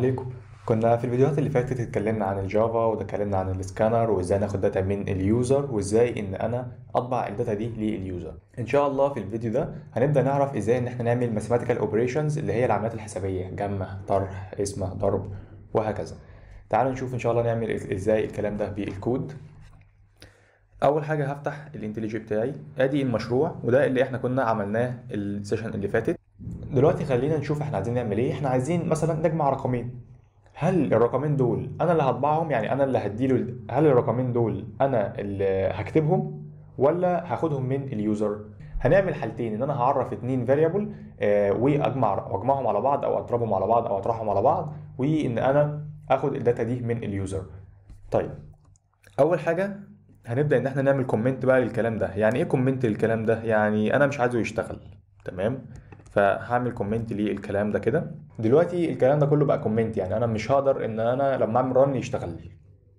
عليكم كنا في الفيديوهات اللي فاتت اتكلمنا عن الجافا واتكلمنا عن السكانر وازاي ناخد داتا من اليوزر وازاي ان انا اطبع الداتا دي لليوزر ان شاء الله في الفيديو ده هنبدا نعرف ازاي ان احنا نعمل ماثيماتيكال اوبريشنز اللي هي العمليات الحسابيه جمع طرح قسمه ضرب وهكذا تعالوا نشوف ان شاء الله نعمل ازاي الكلام ده بالكود اول حاجه هفتح الانتليجي بتاعي ادي المشروع وده اللي احنا كنا عملناه السيشن اللي فاتت دلوقتي خلينا نشوف احنا عايزين نعمل ايه احنا عايزين مثلا نجمع رقمين هل الرقمين دول انا اللي هطبعهم يعني انا اللي هديله هل الرقمين دول انا اللي هكتبهم ولا هاخدهم من اليوزر هنعمل حالتين ان انا هعرف اتنين فاريبل آه واجمع واجمعهم على بعض او اضربهم على بعض او اطرحهم على بعض وان انا اخد الداتا دي من اليوزر طيب اول حاجه هنبدا ان احنا نعمل كومنت بقى للكلام ده يعني ايه كومنت للكلام ده يعني انا مش عايزه يشتغل تمام فهعمل كومنت للكلام ده كده دلوقتي الكلام ده كله بقى كومنت يعني انا مش هقدر ان انا لما اعمل رن يشتغل لي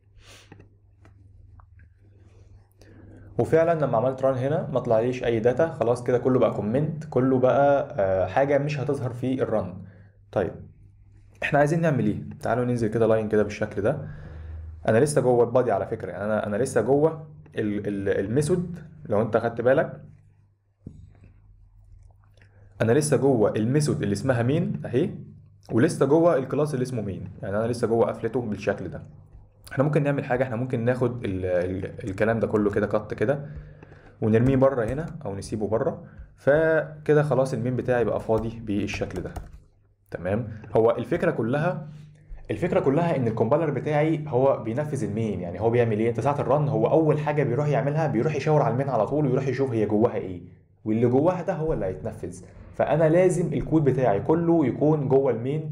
وفعلا لما عملت ران هنا ما طلعليش اي داتا خلاص كده كله بقى كومنت كله بقى آه حاجه مش هتظهر في الرن طيب احنا عايزين نعمل ايه تعالوا ننزل كده لاين كده بالشكل ده انا لسه جوه البادي على فكره يعني انا انا لسه جوه الميثود لو انت خدت بالك انا لسه جوه الميثود اللي اسمها مين اهي ولسه جوه الكلاس اللي اسمه مين يعني انا لسه جوه قفلته بالشكل ده احنا ممكن نعمل حاجه احنا ممكن ناخد ال ال الكلام ده كله كده قط كده ونرميه بره هنا او نسيبه بره فكده خلاص المين بتاعي بقى فاضي بالشكل ده تمام هو الفكره كلها الفكره كلها ان الكومبايلر بتاعي هو بينفذ المين يعني هو بيعمل ايه انت ساعه الرن هو اول حاجه بيروح يعملها بيروح يشاور على المين على طول ويروح يشوف هي جواها ايه واللي جواها ده هو اللي هيتنفذ فانا لازم الكود بتاعي كله يكون جوه المين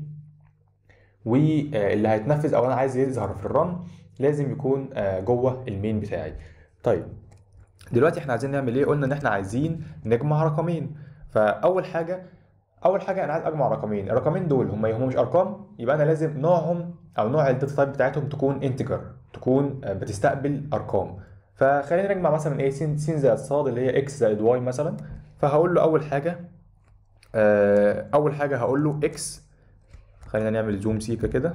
واللي هيتنفذ او انا عايز يظهر في الرن لازم يكون جوه المين بتاعي طيب دلوقتي احنا عايزين نعمل ايه قلنا ان احنا عايزين نجمع رقمين فاول حاجه اول حاجه انا عايز اجمع رقمين الرقمين دول هم هم مش ارقام يبقى انا لازم نوعهم او نوع الداتا تايب بتاعتهم تكون انتجر تكون بتستقبل ارقام فخلينا نجمع مثلا ايه س س زائد ص اللي هي اكس زائد واي مثلا فهقول له اول حاجه اول حاجه هقول له اكس خلينا نعمل زوم سيكا كده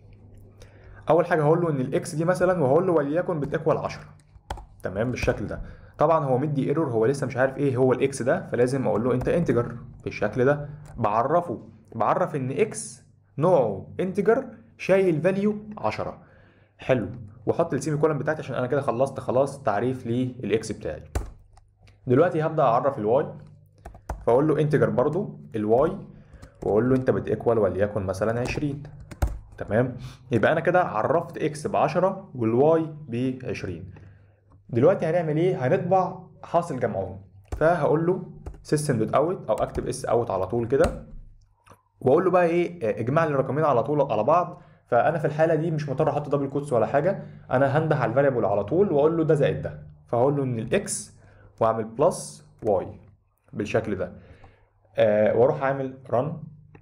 اول حاجه هقول له ان الاكس دي مثلا وهقول له وليكن بتيكوال 10 تمام بالشكل ده طبعا هو مدي ايرور هو لسه مش عارف ايه هو الاكس ده فلازم اقول له انت انتجر بالشكل ده بعرفه بعرف ان اكس نوعه انتجر شايل فاليو 10 حلو واحط السيمي كولن بتاعتي عشان انا كده خلصت خلاص تعريف للاكس بتاعي دلوقتي هبدا اعرف الواي فاقول له انتجر برضو الواي واقول له انت بتيكوال وليكن مثلا 20 تمام يبقى انا كده عرفت اكس ب 10 والواي ب 20 دلوقتي هنعمل ايه هنطبع حاصل جمعهم فهقول له سيستم دوت اوت او اكتب اس اوت على طول كده واقول له بقى ايه اجمع لي الرقمين على طول على بعض فانا في الحاله دي مش مضطر احط دبل كوتس ولا حاجه انا هنده على الفاريبل على طول واقول له ده زائد ده فهقول له ان الاكس واعمل بلس واي بالشكل ده آه واروح اعمل رن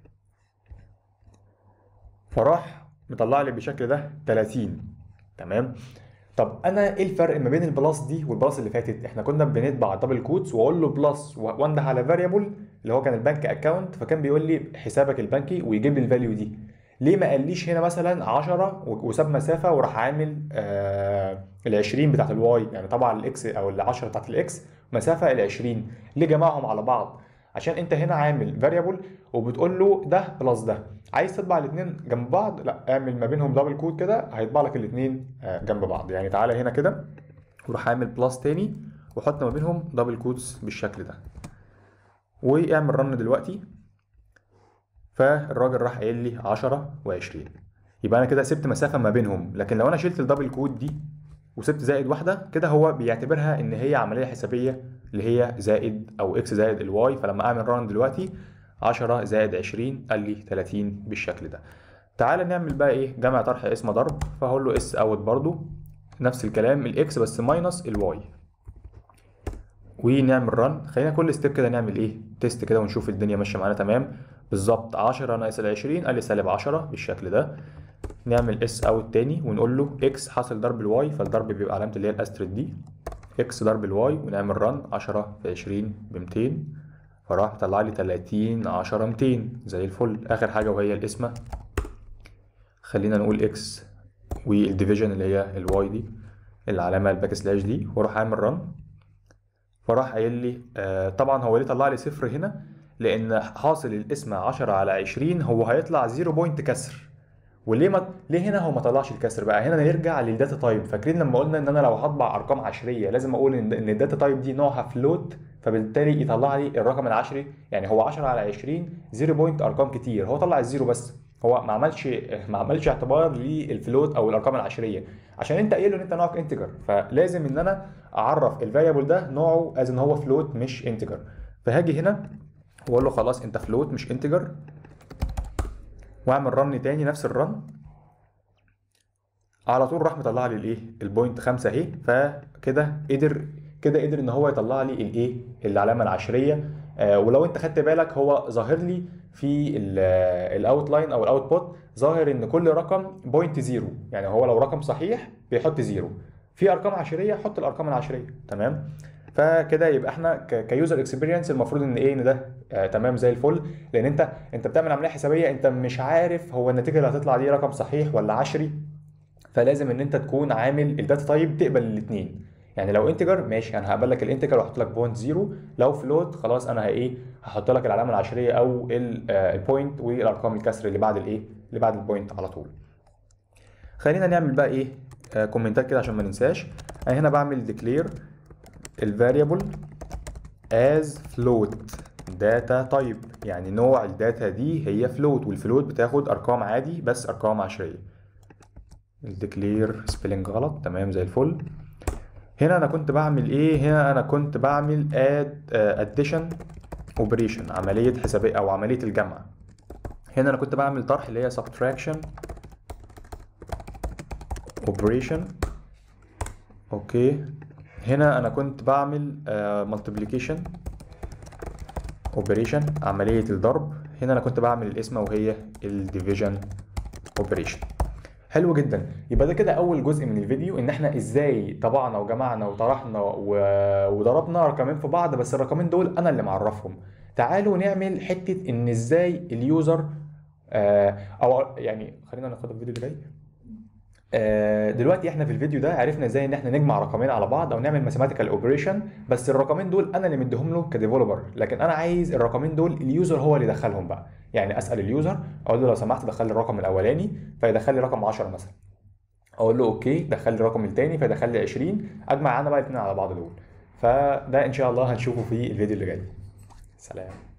فراح مطلع لي بالشكل ده 30 تمام طب انا ايه الفرق ما بين البلس دي والبلس اللي فاتت احنا كنا بنطبع دبل كوتس واقول له بلس وانده على فاريبل اللي هو كان البنك اكونت فكان بيقول لي حسابك البنكي ويجيب لي الفاليو دي ليه ما قاليش هنا مثلا 10 وساب مسافه وراح عامل آه ال 20 بتاعت الواي يعني طبعا الاكس او ال 10 بتاعت الاكس مسافه ال 20 ليه جمعهم على بعض عشان انت هنا عامل فاريبل وبتقول له ده بلس ده عايز تطبع الاثنين جنب بعض لا اعمل ما بينهم دبل كود كده هيطبع لك الاثنين جنب بعض يعني تعالى هنا كده وروح عامل بلس تاني وحط ما بينهم دبل كودز بالشكل ده واعمل رن دلوقتي فالراجل راح قايل لي 10 و20 يبقى انا كده سبت مسافه ما بينهم لكن لو انا شلت الدبل كود دي وسبت زائد واحده كده هو بيعتبرها ان هي عمليه حسابيه اللي هي زائد او اكس زائد الواي فلما اعمل ران دلوقتي 10 زائد 20 قال لي 30 بالشكل ده تعال نعمل بقى ايه جمع طرح اسم ضرب فهقول له اس اوت برضو نفس الكلام الاكس بس ماينس الواي ونعمل ران خلينا كل ستيب كده نعمل ايه تيست كده ونشوف الدنيا ماشيه معانا تمام بالظبط 10 ناقص ال 20 قال لي سالب 10 بالشكل ده نعمل اس اوت تاني ونقول له اكس حاصل ضرب الواي فالضرب بيبقى علامه اللي هي الاستريد دي اكس ضرب الواي ونعمل رن 10 في 20 ب 200 فراح مطلع لي 30 10 200 زي الفل اخر حاجه وهي القسمه خلينا نقول اكس والديفيجن اللي هي الواي دي العلامه الباك سلاش دي واروح عامل رن فراح قايل لي آه طبعا هو ليه طلع لي صفر هنا لان حاصل القسم 10 على 20 هو هيطلع 0 بوينت كسر وليه ما ليه هنا هو ما طلعش الكسر بقى هنا نرجع للداتا تايب فاكرين لما قلنا ان انا لو هطبع ارقام عشريه لازم اقول ان ان الداتا تايب دي نوعها فلوت فبالتالي يطلع لي الرقم العشري يعني هو 10 على 20 0 بوينت ارقام كتير هو طلع الزيرو بس هو ما عملش ما عملش اعتبار للفلوت او الارقام العشريه عشان انت قايل له ان انت نوعك انتجر فلازم ان انا اعرف الفاريبل ده نوعه از ان هو فلوت مش انتجر فهاجي هنا واقول له خلاص انت فلوت مش انتجر واعمل رن تاني نفس الرن على طول راح مطلع لي الايه البوينت 5 اهي فكده قدر كده قدر ان هو يطلع لي الايه العلامه العشريه آه ولو انت خدت بالك هو ظاهر لي في الاوتلاين او الاوتبوت ظاهر ان كل رقم بوينت زيرو يعني هو لو رقم صحيح بيحط زيرو في ارقام عشريه حط الارقام العشريه تمام فكده يبقى احنا كيوزر اكسبيرينس المفروض ان ايه ان ده آه تمام زي الفل لان انت انت بتعمل عمليه حسابيه انت مش عارف هو النتيجه اللي هتطلع دي رقم صحيح ولا عشري فلازم ان انت تكون عامل الداتا تايب تقبل الاثنين يعني لو انتجر ماشي انا هقبل لك الانتجر واحط لك بوينت زيرو لو فلوت خلاص انا ايه هحط لك العلامه العشريه او البوينت والارقام الكسر اللي بعد الايه اللي بعد البوينت على طول خلينا نعمل بقى ايه آه كومنتات كده عشان ما ننساش انا هنا بعمل ديكلير الفاريبل as float data type يعني نوع الداتا دي هي float والفلوت بتاخد ارقام عادي بس ارقام عشريه الديكلير سبيلنج غلط تمام زي الفل هنا انا كنت بعمل ايه هنا انا كنت بعمل add addition operation عمليه حسابيه او عمليه الجمع هنا انا كنت بعمل طرح اللي هي subtraction operation اوكي هنا انا كنت بعمل uh, multiplication operation عمليه الضرب هنا انا كنت بعمل القسمه وهي الديفيجن operation حلو جدا يبقى ده كده اول جزء من الفيديو ان احنا ازاي طبعنا وجمعنا وطرحنا و... وضربنا رقمين في بعض بس الرقمين دول انا اللي معرفهم تعالوا نعمل حته ان ازاي اليوزر آه او يعني خلينا ناخد الفيديو اللي جاي آه دلوقتي احنا في الفيديو ده عرفنا ازاي ان احنا نجمع رقمين على بعض او نعمل ماثيماتيكال اوبريشن بس الرقمين دول انا اللي مديهم له كديفلوبر لكن انا عايز الرقمين دول اليوزر هو اللي يدخلهم بقى يعني اسال اليوزر اقول له لو سمحت دخل لي الرقم الاولاني فيدخل لي رقم 10 مثلا اقول له اوكي دخل لي الرقم الثاني فيدخل لي 20 اجمع انا بقى الاثنين على بعض دول فده ان شاء الله هنشوفه في الفيديو اللي جاي سلام